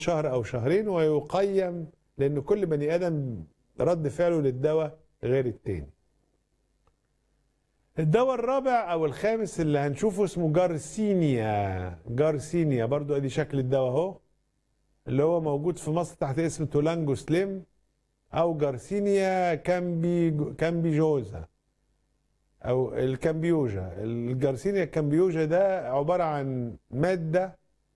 شهر او شهرين ويقيم لان كل بني ادم رد فعله للدواء غير التاني الدواء الرابع او الخامس اللي هنشوفه اسمه جارسينيا جارسينيا برضو ادي شكل الدواء اهو اللي هو موجود في مصر تحت اسم تولانجو سليم او جارسينيا كامبي كامبيجوزا او الكامبيوجا الجارسينيا الكامبيوجا ده عباره عن ماده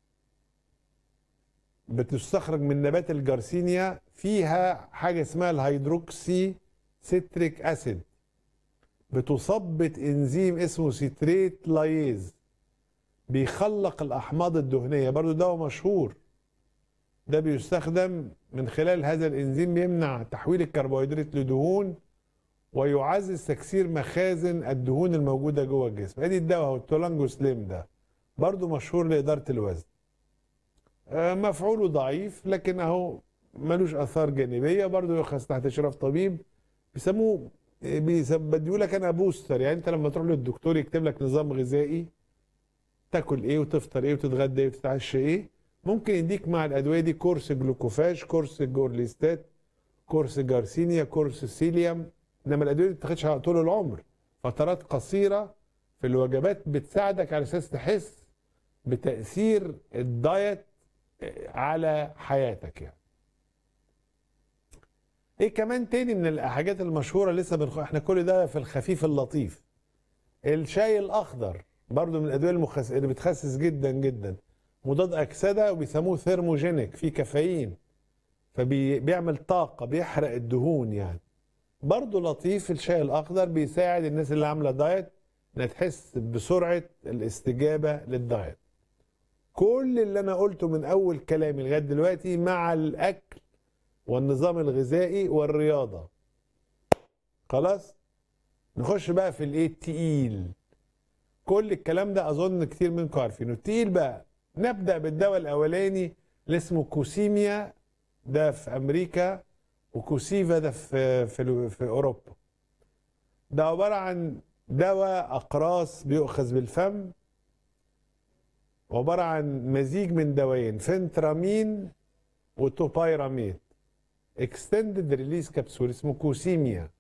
بتستخرج من نبات الجارسينيا فيها حاجه اسمها الهيدروكسي سيتريك اسيد بتثبط انزيم اسمه سيتريت لايز بيخلق الاحماض الدهنيه برضو دواء مشهور ده بيستخدم من خلال هذا الانزيم بيمنع تحويل الكربوهيدرات لدهون ويعزز تكسير مخازن الدهون الموجوده جوه الجسم ادي الدواء هو التولانجو سليم ده برضو مشهور لاداره الوزن آه، مفعوله ضعيف لكن اهو ملوش اثار جانبيه برضو يؤخذ تحت اشراف طبيب بيسموه بديهوا لك انا بوستر يعني انت لما تروح للدكتور يكتب لك نظام غذائي تاكل ايه وتفطر ايه وتتغدى ايه وتتعشى ايه ممكن يديك مع الادويه دي كورس جلوكوفاج كورس جورليستات كورس جارسينيا كورس سيليوم انما الادويه دي ما بتاخدش طول العمر فترات قصيره في الوجبات بتساعدك على اساس تحس بتاثير الدايت على حياتك يعني ايه كمان تاني من الحاجات المشهوره لسه بنخ... احنا كل ده في الخفيف اللطيف الشاي الاخضر برضو من الادويه المخس... اللي بتخسس جدا جدا مضاد اكسده وبيسموه ثيرموجينيك فيه كافيين فبيعمل طاقه بيحرق الدهون يعني برضو لطيف الشاي الاخضر بيساعد الناس اللي عامله دايت انها تحس بسرعه الاستجابه للدايت كل اللي انا قلته من اول كلامي لغايه دلوقتي مع الاكل والنظام الغذائي والرياضه خلاص نخش بقى في الايه التقيل كل الكلام ده اظن كتير منكم عارفينه التقيل بقى نبدا بالدواء الاولاني اللي اسمه كوسيميا ده في امريكا وكوسيفا ده في في, في اوروبا ده عباره عن دواء اقراص بيؤخذ بالفم عباره عن مزيج من دوايين فنترامين وتوبايراميد اكستندد ريليز كبسول اسمه كوسيميا